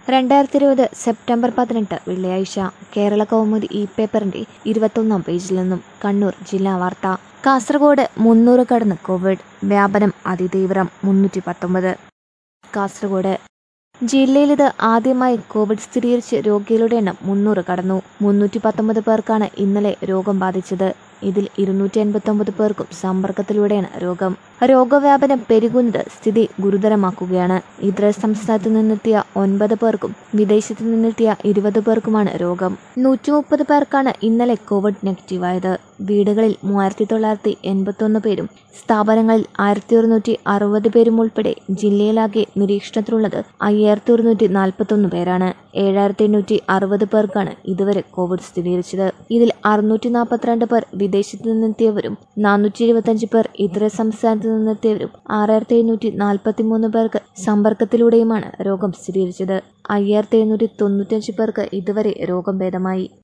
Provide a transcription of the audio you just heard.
രണ്ടായിരത്തി ഇരുപത് സെപ്റ്റംബർ പതിനെട്ട് വെള്ളിയാഴ്ച കേരള കൗമുദി ഇ പേപ്പറിന്റെ ഇരുപത്തൊന്നാം പേജിൽ നിന്നും കണ്ണൂർ ജില്ലാ വാർത്ത കാസർഗോഡ് മുന്നൂറ് കടന്ന് കോവിഡ് വ്യാപനം അതിതീവ്രം മുന്നൂറ്റി പത്തൊമ്പത് കാസർഗോഡ് ജില്ലയിലിത് ആദ്യമായി കോവിഡ് സ്ഥിരീകരിച്ച് രോഗികളുടെ എണ്ണം മുന്നൂറ് കടന്നു മുന്നൂറ്റി പത്തൊമ്പത് പേർക്കാണ് ഇന്നലെ രോഗം ബാധിച്ചത് ഇതിൽ ഇരുന്നൂറ്റി എൺപത്തൊമ്പത് പേർക്കും സമ്പർക്കത്തിലൂടെയാണ് രോഗം രോഗവ്യാപനം പെരുകുന്നത് സ്ഥിതി ഗുരുതരമാക്കുകയാണ് ഇതര സംസ്ഥാനത്തു നിന്നെത്തിയ ഒൻപത് പേർക്കും വിദേശത്തു നിന്നെത്തിയ ഇരുപത് പേർക്കുമാണ് രോഗം നൂറ്റി മുപ്പത് പേർക്കാണ് ഇന്നലെ കോവിഡ് നെഗറ്റീവായത് വീടുകളിൽ മൂവായിരത്തി തൊള്ളായിരത്തി എൺപത്തൊന്ന് പേരും സ്ഥാപനങ്ങളിൽ ആയിരത്തി ഒരുന്നൂറ്റി അറുപത് പേരും ഉൾപ്പെടെ ജില്ലയിലാകെ നിരീക്ഷണത്തിലുള്ളത് അയ്യായിരത്തി ഒരുന്നൂറ്റി നാൽപ്പത്തൊന്ന് പേരാണ് ഏഴായിരത്തി എണ്ണൂറ്റി അറുപത് പേർക്കാണ് ഇതുവരെ കോവിഡ് സ്ഥിരീകരിച്ചത് ഇതിൽ അറുന്നൂറ്റി നാൽപ്പത്തിരണ്ട് പേർ വിദേശത്തു നിന്നെത്തിയവരും നാനൂറ്റി ഇരുപത്തഞ്ച് പേർ ഇതര സംസ്ഥാനത്തു നിന്നെത്തിയവരും ആറായിരത്തി എഴുന്നൂറ്റി നാൽപ്പത്തി മൂന്ന് പേർക്ക് സമ്പർക്കത്തിലൂടെയുമാണ് രോഗം സ്ഥിരീകരിച്ചത് അയ്യായിരത്തി എഴുന്നൂറ്റി തൊണ്ണൂറ്റഞ്ച് പേർക്ക് ഇതുവരെ രോഗം ഭേദമായി